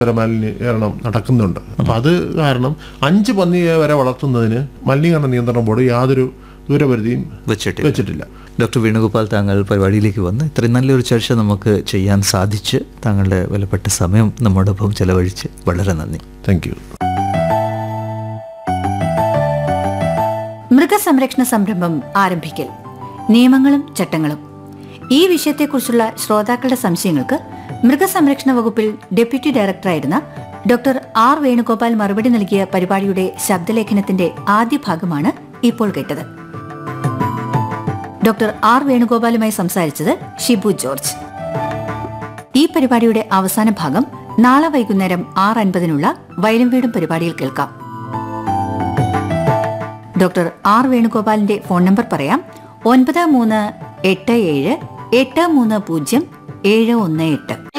മലിനീകരണം നടക്കുന്നുണ്ട് അപ്പം അത് കാരണം അഞ്ച് പന്നിയെ വരെ വളർത്തുന്നതിന് മലിനീകരണ നിയന്ത്രണ ബോർഡ് യാതൊരു ദൂരപരിധിയും വെച്ചിട്ട് വെച്ചിട്ടില്ല ഡോക്ടർ വേണുഗോപാൽ താങ്കൾ പരിപാടിയിലേക്ക് വന്ന് ഇത്രയും നല്ലൊരു ചർച്ച നമുക്ക് ചെയ്യാൻ സാധിച്ച് താങ്കളുടെ വിലപ്പെട്ട സമയം നമ്മോടൊപ്പം ചെലവഴിച്ച് വളരെ നന്ദി താങ്ക് യു മൃഗസംരക്ഷണ സംരംഭം ആരംഭിക്കൽ നിയമങ്ങളും ചട്ടങ്ങളും ഈ വിഷയത്തെക്കുറിച്ചുള്ള ശ്രോതാക്കളുടെ സംശയങ്ങൾക്ക് മൃഗസംരക്ഷണ വകുപ്പിൽ ഡെപ്യൂട്ടി ഡയറക്ടറായിരുന്ന ഡോക്ടർ ആർ വേണുഗോപാൽ മറുപടി നൽകിയ പരിപാടിയുടെ ശബ്ദലേഖനത്തിന്റെ ആദ്യ ഭാഗമാണ് ഇപ്പോൾ കേട്ടത് ഡോക്ടർ ആർ വേണുഗോപാലുമായി സംസാരിച്ചത് ഷിബു ജോർജ് ഈ പരിപാടിയുടെ അവസാന ഭാഗം നാളെ വൈകുന്നേരം ആറ് അൻപതിനുള്ള വയലും വീടും പരിപാടിയിൽ കേൾക്കാം ഡോക്ടർ ആർ വേണുഗോപാലിന്റെ ഫോൺ നമ്പർ പറയാം ഒൻപത് മൂന്ന് എട്ട് ഏഴ് എട്ട് മൂന്ന് പൂജ്യം ഏഴ് ഒന്ന് എട്ട്